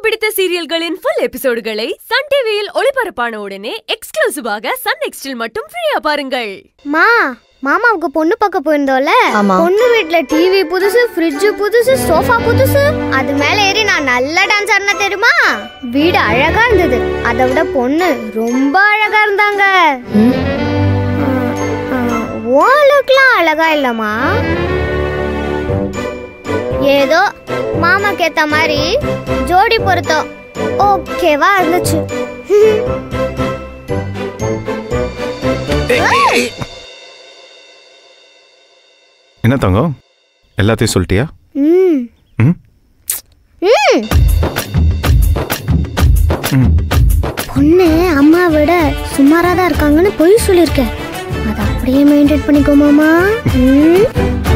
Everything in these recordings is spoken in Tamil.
பிடித்த சீரியல்களின் ஃபுல் எபிசோடுகளை சன் டிவியில் ஒளிபரப்பான உடனே எக்ஸ்க்ளூசிவாக சன் நெக்ஸ்டில் மட்டும் ஃப்ரீயா பாருங்கள் மா மாமாவுக்கு பொண்ணு பார்க்க போயிருந்தோம்ல ஆமா. பொண்ணு வீட்ல டிவி புதுசு ஃப்ரிட்ஜ் புதுசு சோஃபா புதுசு அது மேல ஏறி நான் நல்ல டான்ஸ் ஆடின தெரியுமா வீடு அழகா இருந்தது அதை விட பொண்ணு ரொம்ப அழகா இருந்தாங்க ஓலுக்குலாம் அழகா இல்லம்மா ஏதோ மாமாக்கு ஏத்த மாதிரி ஜோடி பொருத்தம் ஓகேவா இருந்துச்சு என்ன தங்கம் எல்லாத்தையும் சொல்லிட்டியா ம் ம் ம் ம் பொண்ணு அம்மா விட சுமாரா தான் இருக்காங்கன்னு பொய் சொல்லியிருக்கேன் அதை அப்படியே மெயின்டைன் பண்ணிக்கோ மாமா ம்.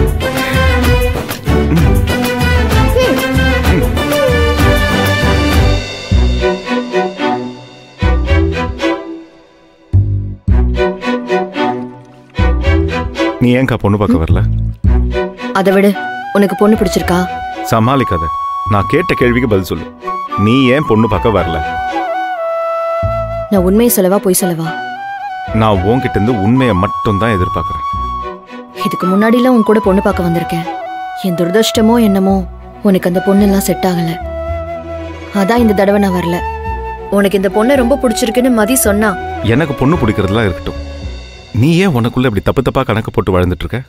நீ ஏன்க்கா பொண்ணு பார்க்க வரல அதை விடு உனக்கு பொண்ணு பிடிச்சிருக்கா சமாளிக்காத நான் கேட்ட கேள்விக்கு பதில் சொல்லு நீ ஏன் பொண்ணு பார்க்க வரல நான் உண்மையை சொல்லவா பொய் சொல்லவா நான் உன்கிட்ட இருந்து உண்மையை மட்டும் தான் எதிர்பார்க்கறேன் இதுக்கு முன்னாடிலாம் உன் கூட பொண்ணு பார்க்க வந்திருக்கேன் என் துரதிருஷ்டமோ என்னமோ உனக்கு அந்த பொண்ணெல்லாம் செட் ஆகல அதான் இந்த தடவை நான் வரல உனக்கு இந்த பொண்ணை ரொம்ப பிடிச்சிருக்குன்னு மதி சொன்னா எனக்கு பொண்ணு பிடிக்கிறதுலாம் இருக்கட்டும் நீ ஏன் உனக்குள்ள இப்படி தப்பு தப்பா கணக்கு போட்டு வாழ்ந்துட்டு இருக்க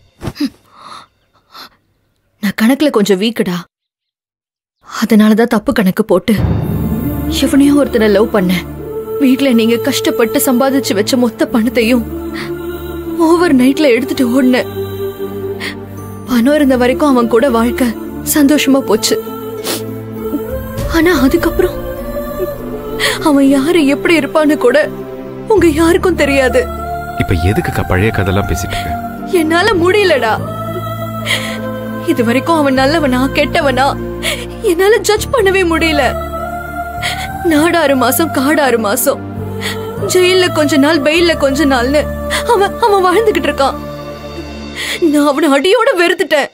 நான் கணக்குல கொஞ்சம் வீக்குடா அதனாலதான் தப்பு கணக்கு போட்டு எவனையோ ஒருத்தனை லவ் பண்ணேன் வீட்ல நீங்க கஷ்டப்பட்டு சம்பாதிச்சு வச்ச மொத்த பணத்தையும் ஓவர் நைட்ல எடுத்துட்டு ஓடினேன் பணம் இருந்த வரைக்கும் அவன் கூட வாழ்க்கை சந்தோஷமா போச்சு ஆனா அதுக்கப்புறம் அவன் யாரு எப்படி இருப்பான்னு கூட உங்க யாருக்கும் தெரியாது இப்ப எதுக்குக்கா பழைய கதைலாம் பேசிட்டு இருக்க என்னால முடியலடா இது வரைக்கும் அவன் நல்லவனா கெட்டவனா என்னால ஜட்ஜ் பண்ணவே முடியல நாடாறு மாசம் காடாறு மாசம் ஜெயில்ல கொஞ்ச நாள் பெயில்ல கொஞ்ச நாள்னு அவன் அவன் வாழ்ந்துகிட்டு இருக்கான் நான் அவனை அடியோட வெறுத்துட்டேன்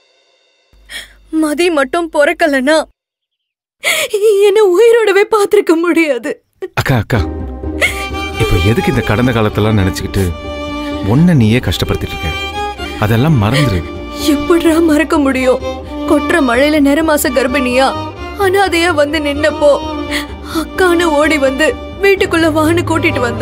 மதி மட்டும் பொறக்கலனா என்ன உயிரோடவே பார்த்திருக்க முடியாது அக்கா அக்கா இப்ப எதுக்கு இந்த கடந்த காலத்தெல்லாம் நினைச்சுக்கிட்டு உன்னை நீயே கஷ்டப்படுத்திட்டு இருக்க அதெல்லாம் மறந்துரு எப்படிடா மறக்க முடியும் கொட்டுற மழையில நிற மாச கர்ப்பிணியா அனாதையா வந்து நின்னப்போ அக்கான்னு ஓடி வந்து வீட்டுக்குள்ள வான்னு கூட்டிட்டு வந்த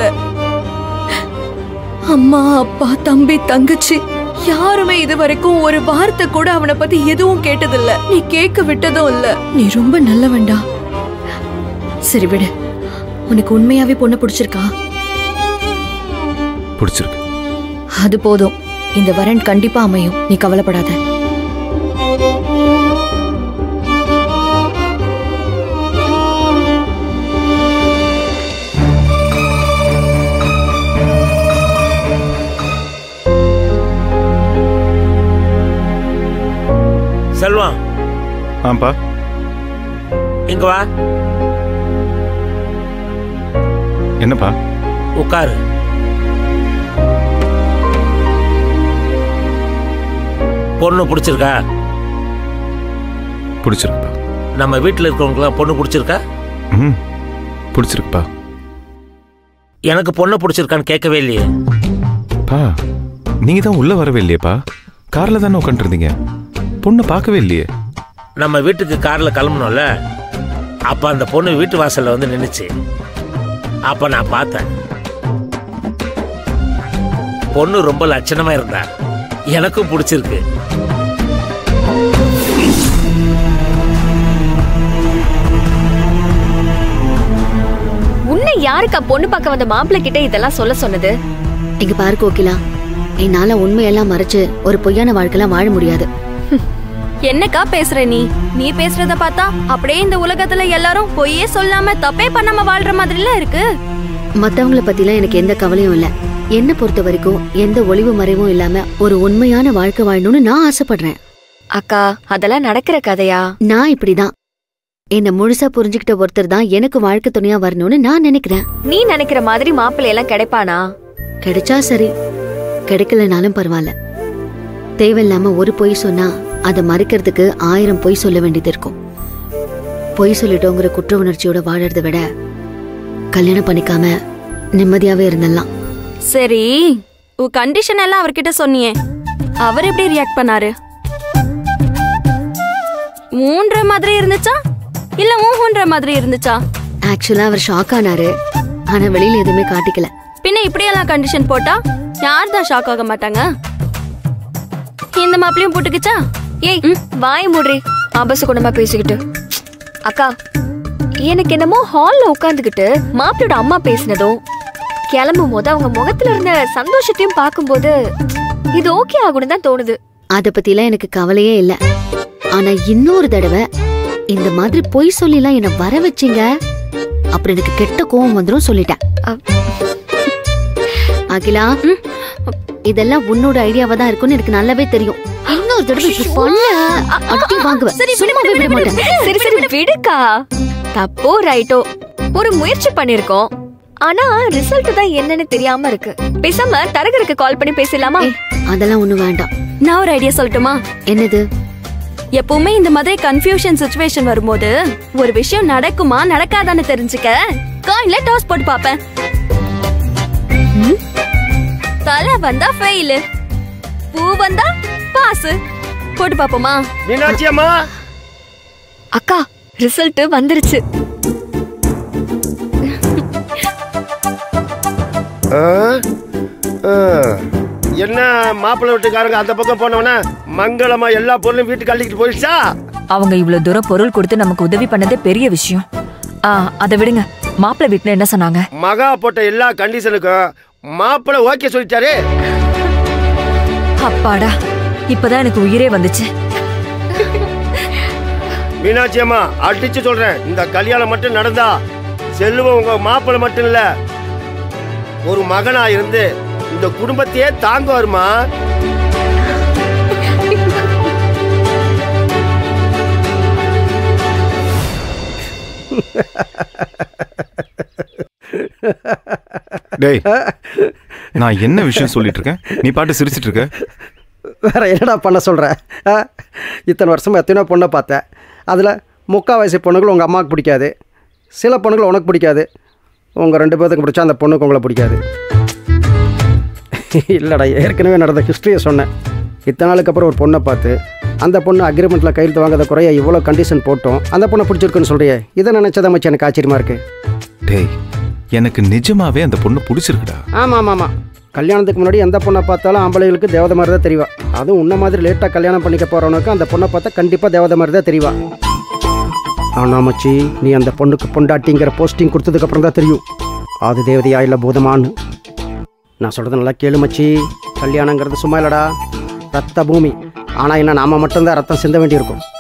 அம்மா அப்பா தம்பி தங்கச்சி யாருமே இது வரைக்கும் ஒரு வார்த்தை கூட அவனை பத்தி எதுவும் கேட்டதில்ல நீ கேட்க விட்டதும் இல்ல நீ ரொம்ப நல்லவன்டா சரி விடு உனக்கு உண்மையாவே பொண்ணு பிடிச்சிருக்கா பிடிச்சிருக்கு அது போதும் இந்த வரன் கண்டிப்பா அமையும் நீ கவலைப்படாத செல்வம் ஆம்பா இங்க வா என்னப்பா உட்காரு பொண்ணு பிடிச்சிருக்கா பிடிச்சிருக்குப்பா நம்ம வீட்டில் இருக்கிறவங்களுக்குலாம் பொண்ணு பிடிச்சிருக்கா ம் பிடிச்சிருக்குப்பா எனக்கு பொண்ணு பிடிச்சிருக்கான்னு கேட்கவே இல்லையே பா நீங்க தான் உள்ள வரவே இல்லையேப்பா கார்ல தானே உட்காந்துருந்தீங்க பொண்ணை பார்க்கவே இல்லையே நம்ம வீட்டுக்கு காரில் கிளம்பணும்ல அப்போ அந்த பொண்ணு வீட்டு வாசல்ல வந்து நின்னுச்சு அப்போ நான் பார்த்தேன் பொண்ணு ரொம்ப லட்சணமா இருந்தா எனக்கும் பிடிச்சிருக்கு உன்னை யாருக்கா பொண்ணு பார்க்க வந்த மாப்பிள்ளை கிட்ட இதெல்லாம் சொல்ல சொன்னது இங்க பாரு கோகிலா என்னால உண்மையெல்லாம் மறைச்சு ஒரு பொய்யான வாழ்க்கைலாம் வாழ முடியாது என்னக்கா பேசுற நீ நீ பேசுறத பார்த்தா அப்படியே இந்த உலகத்துல எல்லாரும் பொய்யே சொல்லாம தப்பே பண்ணாம வாழ்ற மாதிரில இருக்கு மத்தவங்கள பத்திலாம் எனக்கு எந்த கவலையும் இல்ல என்ன பொறுத்த வரைக்கும் எந்த ஒளிவு மறைவும் இல்லாம ஒரு உண்மையான வாழ்க்கை வாழணும்னு நான் ஆசைப்படுறேன் அக்கா அதெல்லாம் நடக்கிற கதையா நான் இப்படிதான் என்ன முழுசா புரிஞ்சுக்கிட்ட ஒருத்தர் தான் எனக்கு வாழ்க்கை துணையா வரணும்னு நான் நினைக்கிறேன் நீ நினைக்கிற மாதிரி மாப்பிள்ளை எல்லாம் கிடைப்பானா கிடைச்சா சரி கிடைக்கலனாலும் பரவாயில்ல தேவையில்லாம ஒரு பொய் சொன்னா அதை மறைக்கிறதுக்கு ஆயிரம் பொய் சொல்ல வேண்டியது இருக்கும் பொய் சொல்லிட்டோங்கிற குற்ற உணர்ச்சியோட வாழறதை விட கல்யாணம் பண்ணிக்காம நிம்மதியாவே இருந்தலாம் சரி உன் கண்டிஷன் எல்லாம் அவர்கிட்ட சொன்னியே அவர் எப்படி ரியாக்ட் பண்ணாரு மூன்ற மாதிரி இருந்துச்சா இல்ல ஊன்ற மாதிரி இருந்துச்சா ஆக்சுவலா அவர் ஷாக் ஆனாரு ஆனா வெளியில எதுவுமே காட்டிக்கல பின்ன இப்படியெல்லாம் கண்டிஷன் போட்டா யார் தான் ஷாக் ஆக மாட்டாங்க இந்த மாப்பிளையும் போட்டுக்கிச்சா ஏய் வாய் மூடுறி ஆபாச குணமா பேசிக்கிட்டு அக்கா எனக்கு என்னமோ ஹால்ல உட்காந்துக்கிட்டு மாப்பிளோட அம்மா பேசினதும் கிளம்பும் போது அவங்க முகத்துல இருந்த சந்தோஷத்தையும் பார்க்கும்போது இது ஓகே ஆகணும் தான் தோணுது அத பத்திலாம் எனக்கு கவலையே இல்ல ஆனா இன்னொரு தடவை இந்த மாதிரி பொய் சொல்லிலாம் என்ன வர வச்சீங்க அப்புறம் எனக்கு கெட்ட கோவம் வந்துரும் சொல்லிட்டேன் அ- அகிலா இதெல்லாம் உன்னோட ஐடியாவா தான் இருக்கும்னு எனக்கு நல்லாவே தெரியும் இன்னொரு தடவை இப்படி பண்ண அடி வாங்குவேன் சும்மாவே விட மாட்டேன் சரி சரி விடுக்கா தப்போ ரைட்டோ ஒரு முயற்சி பண்ணிருக்கோம் ஆனா ரிசல்ட் தான் என்னன்னு தெரியாம இருக்கு பேசாம தரகருக்கு கால் பண்ணி பேசலாமா ஏய், அதெல்லாம் ஒண்ணும் வேண்டாம் நான் ஒரு ஐடியா சொல்லட்டுமா என்னது எப்பவுமே இந்த மாதிரி கன்ஃபியூஷன் சுச்சுவேஷன் வரும்போது ஒரு விஷயம் நடக்குமா நடக்காதான்னு தெரிஞ்சுக்க காயின்ல டாஸ் போட்டு பாப்பேன் ம்? தலை வந்தா ஃபெயில் பூ வந்தா பாஸ் போட்டு பாப்போமா மீனாட்சி அம்மா அக்கா ரிசல்ட் வந்துருச்சு ஆ? ஆ. என்ன மாப்பிள்ளை வீட்டுக்காரங்க அந்த பக்கம் போனவன மங்களமா எல்லா பொருளும் வீட்டுக்கு அள்ளிக்கிட்டு போயிடுச்சா அவங்க இவ்வளவு தூரம் பொருள் கொடுத்து நமக்கு உதவி பண்ணதே பெரிய விஷயம் ஆ அதை விடுங்க மாப்பிள்ளை வீட்டுல என்ன சொன்னாங்க மகா போட்ட எல்லா கண்டிஷனுக்கும் மாப்பிள்ளை ஓகே சொல்லிட்டாரு அப்பாடா இப்பதான் எனக்கு உயிரே வந்துச்சு மீனாட்சி அம்மா அடிச்சு சொல்றேன் இந்த கல்யாணம் மட்டும் நடந்தா செல்வம் உங்க மாப்பிள்ளை மட்டும் இல்ல ஒரு மகனா இருந்து இந்த குடும்பத்தையே தாங்க வருமா டேய் நான் என்ன விஷயம் சொல்லிட்டு இருக்கேன் நீ பாட்டு சிரிச்சிட்டு இருக்க வேற என்னடா பண்ண சொல்கிற இத்தனை வருஷமா எத்தனையோ பொண்ணை பார்த்தேன் அதில் முக்கால் வயசு பொண்ணுகள் உங்கள் அம்மாவுக்கு பிடிக்காது சில பொண்ணுகள் உனக்கு பிடிக்காது உங்கள் ரெண்டு பேர்த்துக்கு பிடிச்சா அந்த பொண்ணுக்கு உங்களை பிடிக்காது இல்லைடா ஏற்கனவே நடந்த ஹிஸ்ட்ரியை சொன்னேன் இத்தனை நாளுக்கு அப்புறம் ஒரு பொண்ணை பார்த்து அந்த பொண்ணு அக்ரிமெண்ட்டில் கையெழுத்து வாங்காத குறைய இவ்வளோ கண்டிஷன் போட்டோம் அந்த பொண்ணை பிடிச்சிருக்குன்னு சொல்றியே இதை நினச்சதை மச்சி எனக்கு ஆச்சரியமா இருக்கு டேய் எனக்கு நிஜமாவே அந்த பொண்ணு பிடிச்சிருக்குடா ஆமாம் ஆமாம் ஆமாம் கல்யாணத்துக்கு முன்னாடி எந்த பொண்ணை பார்த்தாலும் ஆம்பளைகளுக்கு தேவதை மாதிரி தான் தெரியவா அதுவும் உன்ன மாதிரி லேட்டாக கல்யாணம் பண்ணிக்க போகிறவனுக்கு அந்த பொண்ணை பார்த்தா கண்டிப்பாக தேவதை மாதிரி தான் தெரியவா ஆனால் மச்சி நீ அந்த பொண்ணுக்கு பொண்டாட்டிங்கிற போஸ்டிங் கொடுத்ததுக்கப்புறம் தான் தெரியும் அது தேவதையா இல்லை பூதமான்னு நான் சொல்கிறது நல்லா கேளு மச்சி கல்யாணங்கிறது சும்மா இல்லடா ரத்த பூமி ஆனால் என்ன நாம மட்டும்தான் ரத்தம் சிந்த வேண்டியிருக்கும்